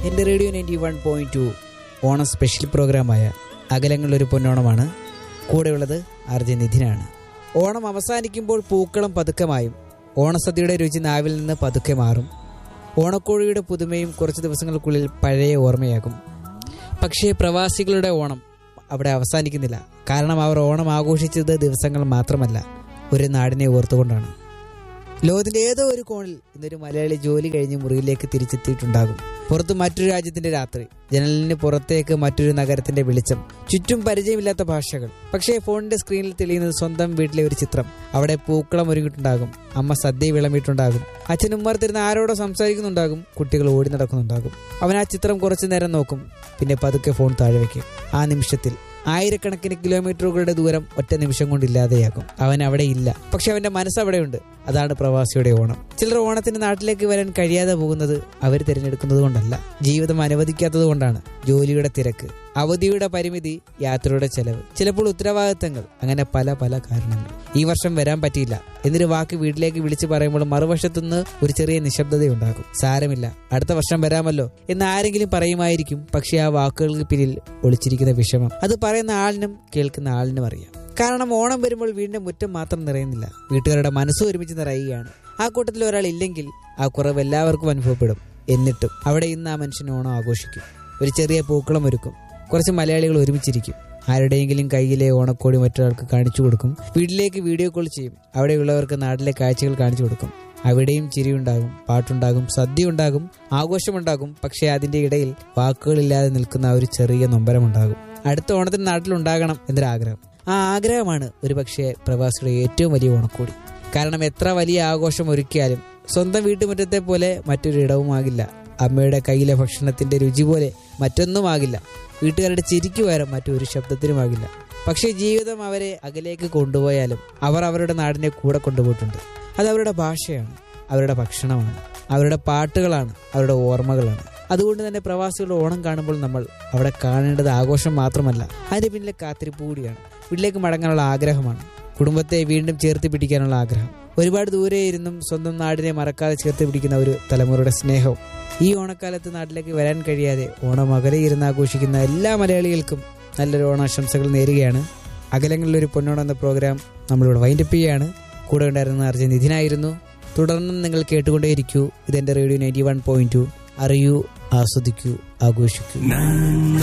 എൻ്റെ radio ninety one point two Onam special പ്രോഗ്രാമായ അകലങ്ങളിലൊരു പൊന്നോണമാണ് കൂടെയുള്ളത് ആർജെ നിധിനാണ് ഓണം അവസാനിക്കുമ്പോൾ പൂക്കളം പതുക്കമായും ഓണസദ്യയുടെ രുചി നാവിൽ നിന്ന് പതുക്കെ മാറും ഓണക്കോഴിയുടെ പുതുമയും കുറച്ച് ദിവസങ്ങൾക്കുള്ളിൽ പഴയ ഓർമ്മയാകും പക്ഷേ പ്രവാസികളുടെ ഓണം അവിടെ അവസാനിക്കുന്നില്ല കാരണം അവർ ഓണം ആഘോഷിച്ചത് ദിവസങ്ങൾ മാത്രമല്ല ഒരു നാടിനെ ഓർത്തുകൊണ്ടാണ് ലോകത്തിന്റെ ഏതോ ഒരു കോണിൽ ഇന്നൊരു മലയാളി ജോലി കഴിഞ്ഞ് മുറിയിലേക്ക് തിരിച്ചെത്തിയിട്ടുണ്ടാകും പുറത്ത് മറ്റൊരു രാജ്യത്തിന്റെ രാത്രി ജനലിന് പുറത്തേക്ക് മറ്റൊരു നഗരത്തിന്റെ വെളിച്ചം ചുറ്റും പരിചയമില്ലാത്ത ഭാഷകൾ പക്ഷേ ഫോണിന്റെ സ്ക്രീനിൽ തെളിയുന്നത് സ്വന്തം വീട്ടിലെ ഒരു ചിത്രം അവിടെ പൂക്കളം ഒരുങ്ങിയിട്ടുണ്ടാകും അമ്മ സദ്യ വിളമ്പിയിട്ടുണ്ടാകും അച്ഛൻ ഉമ്മർത്തിരുന്ന് ആരോടോ സംസാരിക്കുന്നുണ്ടാകും കുട്ടികൾ ഓടി നടക്കുന്നുണ്ടാകും അവൻ ആ ചിത്രം കുറച്ചു നേരം നോക്കും പിന്നെ പതുക്കെ ഫോൺ താഴെ വയ്ക്കും ആ നിമിഷത്തിൽ ആയിരക്കണക്കിന് കിലോമീറ്ററുകളുടെ ദൂരം ഒറ്റ നിമിഷം കൊണ്ട് ഇല്ലാതെയാകും അവൻ അവിടെ ഇല്ല പക്ഷെ അവന്റെ മനസ്സ് അവിടെയുണ്ട് അതാണ് പ്രവാസിയുടെ ഓണം ചിലർ ഓണത്തിന് നാട്ടിലേക്ക് വരാൻ കഴിയാതെ പോകുന്നത് അവർ തിരഞ്ഞെടുക്കുന്നത് കൊണ്ടല്ല ജീവിതം അനുവദിക്കാത്തത് കൊണ്ടാണ് ജോലിയുടെ തിരക്ക് അവധിയുടെ പരിമിതി യാത്രയുടെ ചെലവ് ചിലപ്പോൾ ഉത്തരവാദിത്തങ്ങൾ അങ്ങനെ പല പല കാരണങ്ങൾ ഈ വർഷം വരാൻ പറ്റിയില്ല എന്നൊരു വാക്ക് വീട്ടിലേക്ക് വിളിച്ചു പറയുമ്പോൾ മറുവശത്തുനിന്ന് ഒരു ചെറിയ നിശബ്ദതയുണ്ടാകും സാരമില്ല അടുത്ത വർഷം വരാമല്ലോ എന്ന് ആരെങ്കിലും പറയുമായിരിക്കും പക്ഷേ ആ വാക്കുകൾക്ക് പിന്നിൽ ഒളിച്ചിരിക്കുന്ന വിഷമം അത് പറയുന്ന ആളിനും കേൾക്കുന്ന ആളിനും അറിയാം കാരണം ഓണം വരുമ്പോൾ വീടിന്റെ മുറ്റം മാത്രം നിറയുന്നില്ല വീട്ടുകാരുടെ മനസ്സ് ഒരുമിച്ച് നിറയുകയാണ് ആ കൂട്ടത്തിൽ ഒരാൾ ഇല്ലെങ്കിൽ ആ കുറവ് എല്ലാവർക്കും അനുഭവപ്പെടും എന്നിട്ടും അവിടെ ഇന്ന് ആ മനുഷ്യൻ ഓണം ആഘോഷിക്കും ഒരു ചെറിയ പൂക്കളം ഒരുക്കും കുറച്ച് മലയാളികൾ ഒരുമിച്ചിരിക്കും ആരുടെയെങ്കിലും കയ്യിലെ ഓണക്കോടി മറ്റൊരാൾക്ക് കാണിച്ചു കൊടുക്കും വീട്ടിലേക്ക് വീഡിയോ കോൾ ചെയ്യും അവിടെയുള്ളവർക്ക് നാട്ടിലെ കാഴ്ചകൾ കാണിച്ചു കൊടുക്കും അവിടെയും ചിരിയുണ്ടാകും പാട്ടുണ്ടാകും സദ്യ ഉണ്ടാകും ആഘോഷമുണ്ടാകും പക്ഷേ അതിന്റെ ഇടയിൽ വാക്കുകളില്ലാതെ നിൽക്കുന്ന ആ ഒരു ചെറിയ നൊമ്പരമുണ്ടാകും അടുത്ത ഓണത്തിന് നാട്ടിലുണ്ടാകണം എന്നൊരാഗ്രഹം ആ ആഗ്രഹമാണ് ഒരുപക്ഷെ പ്രവാസിയുടെ ഏറ്റവും വലിയ ഓണക്കോടി കാരണം എത്ര വലിയ ആഘോഷം ഒരുക്കിയാലും സ്വന്തം വീട്ടുമുറ്റത്തെ പോലെ മറ്റൊരു ഇടവുമാകില്ല അമ്മയുടെ കയ്യിലെ ഭക്ഷണത്തിന്റെ രുചി പോലെ മറ്റൊന്നുമാകില്ല വീട്ടുകാരുടെ ചിരിക്ക് പകരം മറ്റൊരു ശബ്ദത്തിനുമാകില്ല പക്ഷേ ജീവിതം അവരെ അകലേക്ക് കൊണ്ടുപോയാലും അവർ അവരുടെ നാടിനെ കൂടെ കൊണ്ടുപോയിട്ടുണ്ട് അത് അവരുടെ ഭാഷയാണ് അവരുടെ ഭക്ഷണമാണ് അവരുടെ പാട്ടുകളാണ് അവരുടെ ഓർമ്മകളാണ് അതുകൊണ്ട് തന്നെ പ്രവാസികളുടെ ഓണം കാണുമ്പോൾ നമ്മൾ അവിടെ കാണേണ്ടത് ആഘോഷം മാത്രമല്ല അതിന് പിന്നിലെ കാത്തിരിപ്പ് കൂടിയാണ് വീട്ടിലേക്ക് മടങ്ങാനുള്ള ആഗ്രഹമാണ് കുടുംബത്തെ വീണ്ടും ചേർത്ത് പിടിക്കാനുള്ള ആഗ്രഹം ഒരുപാട് ദൂരെ ഇരുന്നും സ്വന്തം നാടിനെ മറക്കാതെ ചേർത്ത് പിടിക്കുന്ന ഒരു തലമുറയുടെ സ്നേഹവും ഈ ഓണക്കാലത്ത് നാട്ടിലേക്ക് വരാൻ കഴിയാതെ ഓണം അകലെ ഇരുന്ന് ആഘോഷിക്കുന്ന എല്ലാ മലയാളികൾക്കും നല്ലൊരു ഓണാശംസകൾ നേരുകയാണ് അകലങ്ങളിലൊരു പൊന്നോണം എന്ന പ്രോഗ്രാം നമ്മളിവിടെ വൈൻഡപ്പ് ചെയ്യുകയാണ് കൂടെ ഉണ്ടായിരുന്ന അർജൻ നിധിനായിരുന്നു തുടർന്നും നിങ്ങൾ കേട്ടുകൊണ്ടേയിരിക്കൂ ഇതെന്റെ radio ninety one point two അറിയൂ ആസ്വദിക്കൂ ആഘോഷിക്കൂ